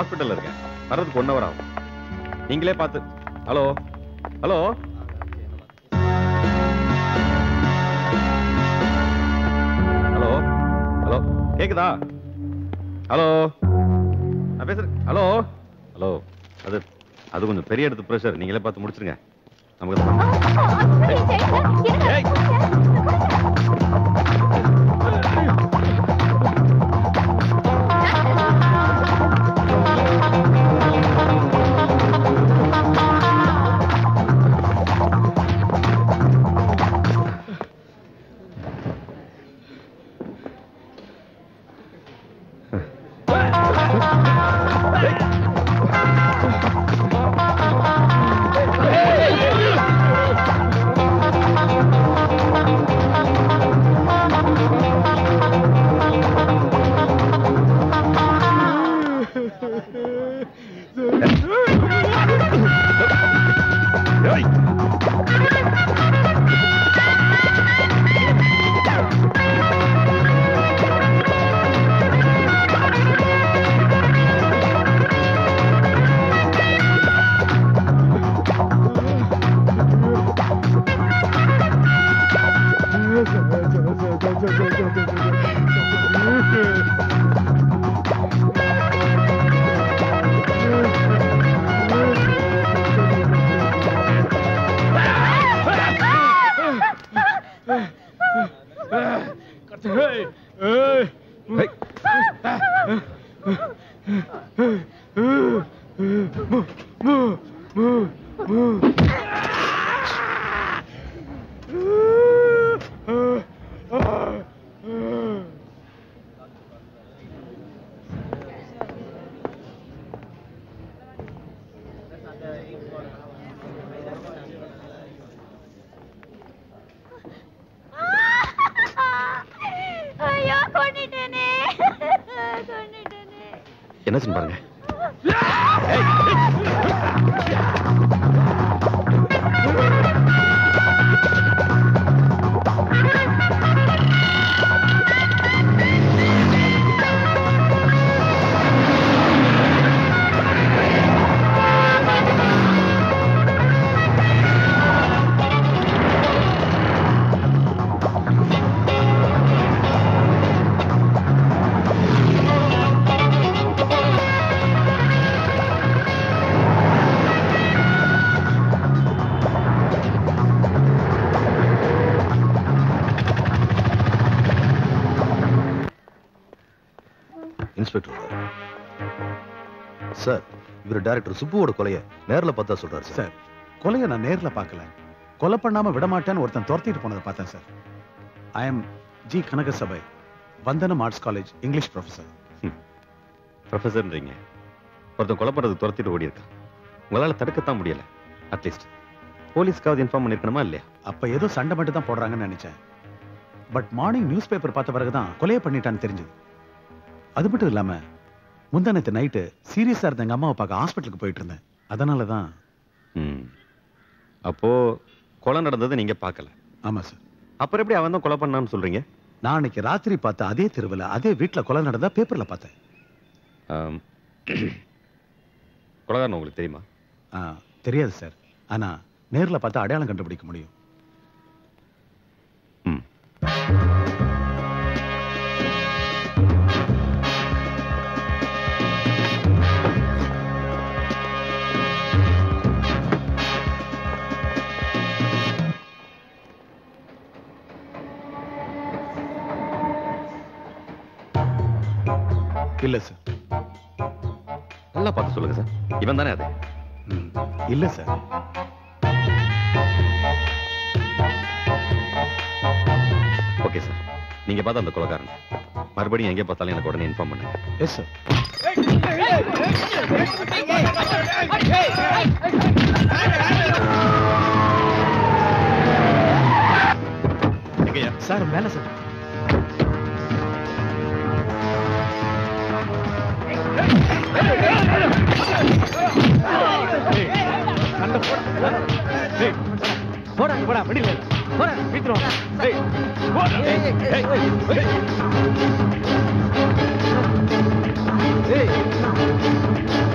ஹாஸ்பிட்டல்ல இருக்கேன் வர்றதுக்கு ஒன் ஹவர் ஆகும் நீங்களே பார்த்து ஹலோ ஹலோ ஹலோ ஹலோ கேக்குதா ஹலோ நான் பேசுறேன் ஹலோ ஹலோ அது அது கொஞ்சம் பெரிய இடத்து ப்ரெஷர் நீங்களே பார்த்து முடிச்சிருங்க நமக்கு ஏய் ஐயோ கொண்டுட்டேனே கொண்டுட்டேனே என்னாச்சுன்னு பாருங்க இன்ஸ்பெக்டர் சார் இவர் டைரக்டர் சுப்புவோட கொலைய நேர்ல பார்த்தா சொல்றாரு சார் சார் கொலையை நான் நேர்ல பார்க்கல கொலை பண்ணாம விடமாட்டேன்னு ஒருத்தன் துரத்திட்டு போனதை பார்த்தேன் sir I am G Kanagasabai Vandhanam arts college English professor ப்ரொஃபஸர்ன்றீங்க ஒருத்தன் கொலை பண்றதுக்கு துரத்திட்டு ஓடி இருக்கான் உங்களால தடுக்கத்தான் முடியல அட்லீஸ்ட் போலீஸ்க்காவது இன்ஃபார்ம் பண்ணிருக்கணுமா இல்லையா அப்ப ஏதோ சண்டை மட்டும் தான் போடுறாங்கன்னு நினைச்சேன் பட் மார்னிங் நியூஸ் பேப்பர் பார்த்த பிறகுதான் கொலையை பண்ணிட்டான்னு தெரிஞ்சது அது மட்டும் இல்லாம முந்தானத்து நைட்டு சீரியஸா இருந்த எங்க அம்மாவை பார்க்க ஹாஸ்பிட்டலுக்கு போயிட்டு இருந்தேன் அதனால தான் ம் அப்போ கொலை நடந்தது நீங்க பார்க்கல ஆமா சார் அப்புறம் எப்படி அவன் தான் கொலை பண்ணான்னு சொல்றீங்க நான் அன்னைக்கு ராத்திரி பார்த்த அதே தெருவில் அதே வீட்ல கொலை நடந்தா பேப்பர்ல பார்த்தேன் ஆம். கொலைகாரன் உங்களுக்கு தெரியுமா ஆ, தெரியாது சார் ஆனா நேர்ல பார்த்தா அடையாளம் கண்டுபிடிக்க முடியும் ம் இல்ல சார் நல்லா பார்த்து சொல்லுங்க சார் இவன் தானே அது ம், இல்ல சார் ஓகே சார் நீங்க பார்த்த அந்த கொலைகாரன் மறுபடியும் எங்கே பார்த்தாலும் எனக்கு உடனே இன்ஃபார்ம் பண்ணுங்க எஸ் சார் எங்கய்யா சார் மேல சார் போடா போடா வெளியில போடா வீட்டுறோம் ஏய் போடா ஏய் ஏய் ஏய் ஏய்